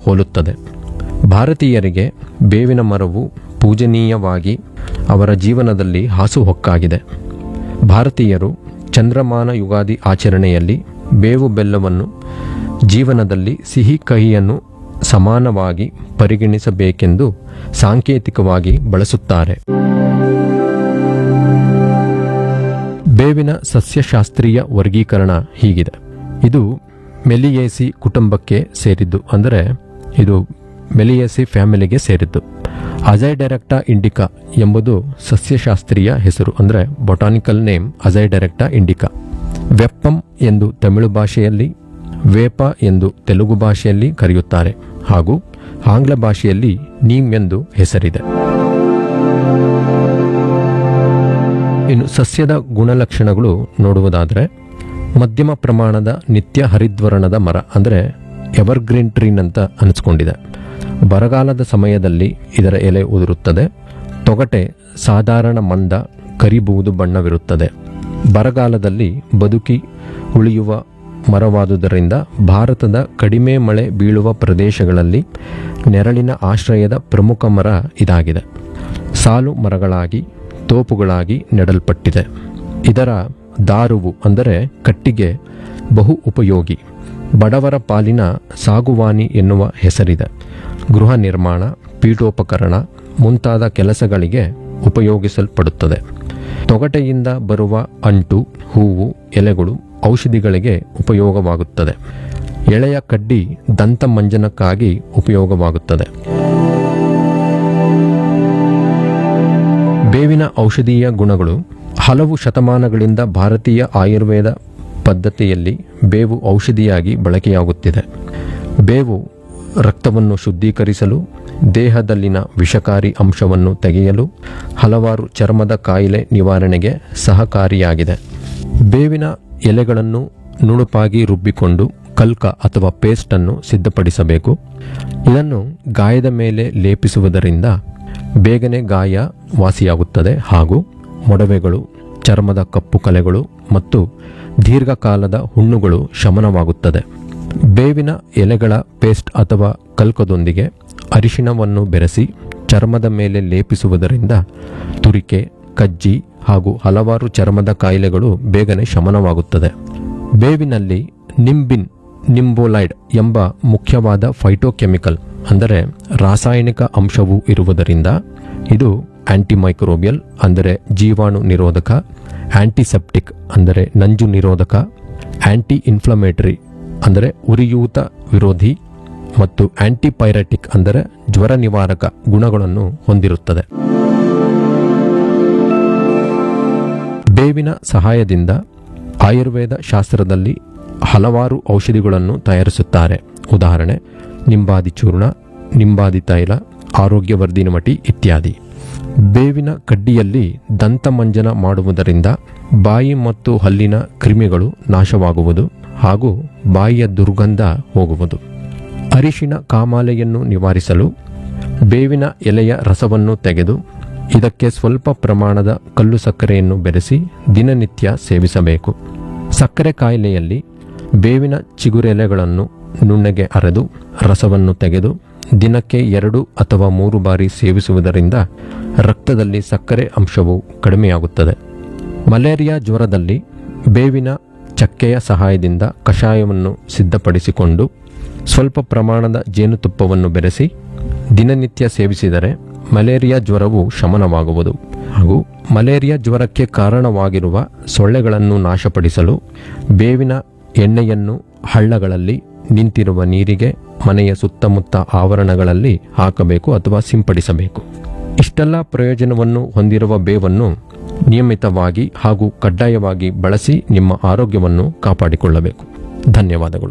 ಹೋಲುತ್ತದೆ ಭಾರತೀಯರಿಗೆ ಬೇವಿನ ಮರವು ಪೂಜನೀಯವಾಗಿ ಅವರ ಜೀವನದಲ್ಲಿ ಹಾಸುಹೊಕ್ಕಾಗಿದೆ ಭಾರತೀಯರು ಚಂದ್ರಮಾನ ಯುಗಾದಿ ಆಚರಣೆಯಲ್ಲಿ ಬೇವು ಬೆಲ್ಲವನ್ನು ಜೀವನದಲ್ಲಿ ಸಿಹಿ ಕಹಿಯನ್ನು ಸಮಾನವಾಗಿ ಪರಿಗಣಿಸಬೇಕೆಂದು ಸಾಂಕೇತಿಕವಾಗಿ ಬಳಸುತ್ತಾರೆ ಬೇವಿನ ಸಸ್ಯಶಾಸ್ತ್ರೀಯ ವರ್ಗೀಕರಣ ಹೀಗಿದೆ ಇದು ಮೆಲಿಯೇಸಿ ಕುಟುಂಬಕ್ಕೆ ಸೇರಿದ್ದು ಅಂದರೆ ಇದು ಮೆಲಿಯೇಸಿ ಫ್ಯಾಮಿಲಿಗೆ ಸೇರಿದ್ದು ಅಜೈಡೆರೆಕ್ಟಾ ಇಂಡಿಕಾ ಎಂಬುದು ಸಸ್ಯಶಾಸ್ತ್ರೀಯ ಹೆಸರು ಅಂದರೆ ಬೊಟಾನಿಕಲ್ ನೇಮ್ ಅಜೈಡೆರೆಕ್ಟಾ ಇಂಡಿಕಾ ವೆಪ್ಪಂ ಎಂದು ತಮಿಳು ಭಾಷೆಯಲ್ಲಿ ವೇಪ ಎಂದು ತೆಲುಗು ಭಾಷೆಯಲ್ಲಿ ಕರೆಯುತ್ತಾರೆ ಹಾಗೂ ಆಂಗ್ಲ ಭಾಷೆಯಲ್ಲಿ ನೀಮ್ ಎಂದು ಹೆಸರಿದೆ ಇನ್ನು ಸಸ್ಯದ ಗುಣಲಕ್ಷಣಗಳು ನೋಡುವುದಾದರೆ ಮಧ್ಯಮ ಪ್ರಮಾಣದ ನಿತ್ಯ ಹರಿದ್ವರ್ಣದ ಮರ ಅಂದರೆ ಎವರ್ಗ್ರೀನ್ ಟ್ರೀನ್ ಅಂತ ಅನಿಸ್ಕೊಂಡಿದೆ ಬರಗಾಲದ ಸಮಯದಲ್ಲಿ ಇದರ ಎಲೆ ಉದುರುತ್ತದೆ ತೊಗಟೆ ಸಾಧಾರಣ ಮಂದ ಕರಿಬೂದು ಬಣ್ಣವಿರುತ್ತದೆ ಬರಗಾಲದಲ್ಲಿ ಬದುಕಿ ಉಳಿಯುವ ಮರವಾದುದರಿಂದ ಭಾರತದ ಕಡಿಮೆ ಮಳೆ ಬೀಳುವ ಪ್ರದೇಶಗಳಲ್ಲಿ ನೆರಳಿನ ಆಶ್ರಯದ ಪ್ರಮುಖ ಮರ ಇದಾಗಿದೆ ಸಾಲು ಮರಗಳಾಗಿ ತೋಪುಗಳಾಗಿ ನೆಡಲ್ಪಟ್ಟಿದೆ ಇದರ ದಾರುವು ಅಂದರೆ ಕಟ್ಟಿಗೆ ಬಹು ಉಪಯೋಗಿ ಬಡವರ ಪಾಲಿನ ಸಾಗುವಾನಿ ಎನ್ನುವ ಹೆಸರಿದೆ ಗೃಹ ನಿರ್ಮಾಣ ಪೀಠೋಪಕರಣ ಮುಂತಾದ ಕೆಲಸಗಳಿಗೆ ಉಪಯೋಗಿಸಲ್ಪಡುತ್ತದೆ ತೊಗಟೆಯಿಂದ ಬರುವ ಅಂಟು ಹೂವು ಎಲೆಗಳು ಔಷಧಿಗಳಿಗೆ ಉಪಯೋಗವಾಗುತ್ತದೆ ಎಳೆಯ ಕಡ್ಡಿ ದಂತಮಂಜನಕ್ಕಾಗಿ ಉಪಯೋಗವಾಗುತ್ತದೆ ಬೇವಿನ ಔಷಧೀಯ ಗುಣಗಳು ಹಲವು ಶತಮಾನಗಳಿಂದ ಭಾರತೀಯ ಆಯುರ್ವೇದ ಪದ್ಧತಿಯಲ್ಲಿ ಬೇವು ಔಷಧಿಯಾಗಿ ಬಳಕೆಯಾಗುತ್ತಿದೆ ಬೇವು ರಕ್ತವನ್ನು ಶುದ್ಧೀಕರಿಸಲು ದೇಹದಲ್ಲಿನ ವಿಷಕಾರಿ ಅಂಶವನ್ನು ತೆಗೆಯಲು ಹಲವಾರು ಚರ್ಮದ ಕಾಯಿಲೆ ನಿವಾರಣೆಗೆ ಸಹಕಾರಿಯಾಗಿದೆ ಬೇವಿನ ಎಲೆಗಳನ್ನು ನುಣುಪಾಗಿ ರುಬ್ಬಿಕೊಂಡು ಕಲ್ಕ ಅಥವಾ ಪೇಸ್ಟನ್ನು ಸಿದ್ಧಪಡಿಸಬೇಕು ಇದನ್ನು ಗಾಯದ ಮೇಲೆ ಲೇಪಿಸುವುದರಿಂದ ಬೇಗನೆ ಗಾಯ ವಾಸಿಯಾಗುತ್ತದೆ ಹಾಗೂ ಮೊಡವೆಗಳು ಚರ್ಮದ ಕಪ್ಪು ಕಲೆಗಳು ಮತ್ತು ದೀರ್ಘಕಾಲದ ಹುಣ್ಣುಗಳು ಶಮನವಾಗುತ್ತದೆ ಬೇವಿನ ಎಲೆಗಳ ಪೇಸ್ಟ್ ಅಥವಾ ಕಲ್ಕದೊಂದಿಗೆ ಅರಿಶಿಣವನ್ನು ಬೆರೆಸಿ ಚರ್ಮದ ಮೇಲೆ ಲೇಪಿಸುವುದರಿಂದ ತುರಿಕೆ ಕಜ್ಜಿ ಹಾಗೂ ಹಲವಾರು ಚರ್ಮದ ಕಾಯಿಲೆಗಳು ಬೇಗನೆ ಶಮನವಾಗುತ್ತದೆ ಬೇವಿನಲ್ಲಿ ನಿಂಬಿನ್ ನಿಂಬೋಲೈಡ್ ಎಂಬ ಮುಖ್ಯವಾದ ಫೈಟೋಕೆಮಿಕಲ್ ಅಂದರೆ ರಾಸಾಯನಿಕ ಅಂಶವು ಇರುವುದರಿಂದ ಇದು ಆಂಟಿಮೈಕ್ರೋಬಿಯಲ್ ಅಂದರೆ ಜೀವಾಣು ನಿರೋಧಕ ಆಂಟಿಸೆಪ್ಟಿಕ್ ಅಂದರೆ ನಂಜು ನಿರೋಧಕ ಆಂಟಿ ಇನ್ಫ್ಲಮೇಟರಿ ಅಂದರೆ ಉರಿಯೂತ ವಿರೋಧಿ ಮತ್ತು ಆಂಟಿಪೈರೆಟಿಕ್ ಅಂದರೆ ಜ್ವರ ನಿವಾರಕ ಗುಣಗಳನ್ನು ಹೊಂದಿರುತ್ತದೆ ಬೇವಿನ ಸಹಾಯದಿಂದ ಆಯುರ್ವೇದ ಶಾಸ್ತ್ರದಲ್ಲಿ ಹಲವಾರು ಔಷಧಿಗಳನ್ನು ತಯಾರಿಸುತ್ತಾರೆ ಉದಾಹರಣೆ ನಿಂಬಾದಿ ಚೂರ್ಣ ನಿಂಬಾದಿ ತೈಲ ಆರೋಗ್ಯವರ್ಧಿನಿ ಮಟಿ ಇತ್ಯಾದಿ ಬೇವಿನ ಕಡ್ಡಿಯಲ್ಲಿ ದಂತಮಂಜನ ಮಾಡುವುದರಿಂದ ಬಾಯಿ ಮತ್ತು ಹಲ್ಲಿನ ಕ್ರಿಮಿಗಳು ನಾಶವಾಗುವುದು ಹಾಗೂ ಬಾಯಿಯ ದುರ್ಗಂಧ ಹೋಗುವುದು ಅರಿಶಿಣ ಕಾಮಾಲೆಯನ್ನು ನಿವಾರಿಸಲು ಬೇವಿನ ಎಲೆಯ ರಸವನ್ನು ತೆಗೆದು ಇದಕ್ಕೆ ಸ್ವಲ್ಪ ಪ್ರಮಾಣದ ಕಲ್ಲು ಸಕ್ಕರೆಯನ್ನು ಬೆರೆಸಿ ದಿನನಿತ್ಯ ಸೇವಿಸಬೇಕು ಸಕ್ಕರೆ ಕಾಯಿಲೆಯಲ್ಲಿ ಬೇವಿನ ಚಿಗುರೆಲೆಗಳನ್ನು ನುಣ್ಣಗೆ ಅರೆದು ರಸವನ್ನು ತೆಗೆದು ದಿನಕ್ಕೆ ಎರಡು ಅಥವಾ ಮೂರು ಬಾರಿ ಸೇವಿಸುವುದರಿಂದ ರಕ್ತದಲ್ಲಿ ಸಕ್ಕರೆ ಅಂಶವು ಕಡಿಮೆಯಾಗುತ್ತದೆ ಮಲೇರಿಯಾ ಜ್ವರದಲ್ಲಿ ಬೇವಿನ ಚಕ್ಕೆಯ ಸಹಾಯದಿಂದ ಕಷಾಯವನ್ನು ಸಿದ್ಧಪಡಿಸಿಕೊಂಡು ಸ್ವಲ್ಪ ಪ್ರಮಾಣದ ಜೇನುತುಪ್ಪವನ್ನು ಬೆರೆಸಿ ದಿನನಿತ್ಯ ಸೇವಿಸಿದರೆ ಮಲೇರಿಯಾ ಜ್ವರವು ಶಮನವಾಗುವುದು ಹಾಗೂ ಮಲೇರಿಯಾ ಜ್ವರಕ್ಕೆ ಕಾರಣವಾಗಿರುವ ಸೊಳ್ಳೆಗಳನ್ನು ನಾಶಪಡಿಸಲು ಬೇವಿನ ಎಣ್ಣೆಯನ್ನು ಹಳ್ಳಗಳಲ್ಲಿ ನಿಂತಿರುವ ನೀರಿಗೆ ಮನೆಯ ಸುತ್ತಮುತ್ತ ಆವರಣಗಳಲ್ಲಿ ಹಾಕಬೇಕು ಅಥವಾ ಸಿಂಪಡಿಸಬೇಕು ಇಷ್ಟೆಲ್ಲ ಪ್ರಯೋಜನವನ್ನು ಹೊಂದಿರುವ ಬೇವನ್ನು ನಿಯಮಿತವಾಗಿ ಹಾಗೂ ಕಡ್ಡಾಯವಾಗಿ ಬಳಸಿ ನಿಮ್ಮ ಆರೋಗ್ಯವನ್ನು ಕಾಪಾಡಿಕೊಳ್ಳಬೇಕು ಧನ್ಯವಾದಗಳು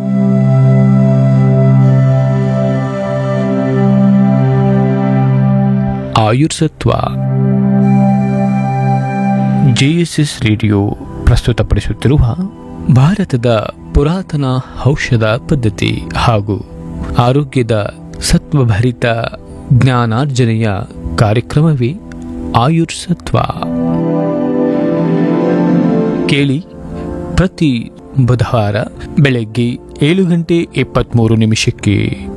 ಆಯುರ್ಸತ್ವ ಜೆಎಸ್ಎಸ್ ರೇಡಿಯೋ ಪ್ರಸ್ತುತಪಡಿಸುತ್ತಿರುವ ಭಾರತದ ಪುರಾತನ ಔಷಧ ಪದ್ಧತಿ ಹಾಗೂ ಆರೋಗ್ಯದ ಸತ್ವಭರಿತ ಜ್ಞಾನಾರ್ಜನೆಯ ಕಾರ್ಯಕ್ರಮವೇ ಆಯುರ್ಸತ್ವ ಕೇಳಿ ಪ್ರತಿ ಬುಧವಾರ ಬೆಳಗ್ಗೆ ಏಳು ಗಂಟೆ ಇಪ್ಪತ್ತ್ಮೂರು ನಿಮಿಷಕ್ಕೆ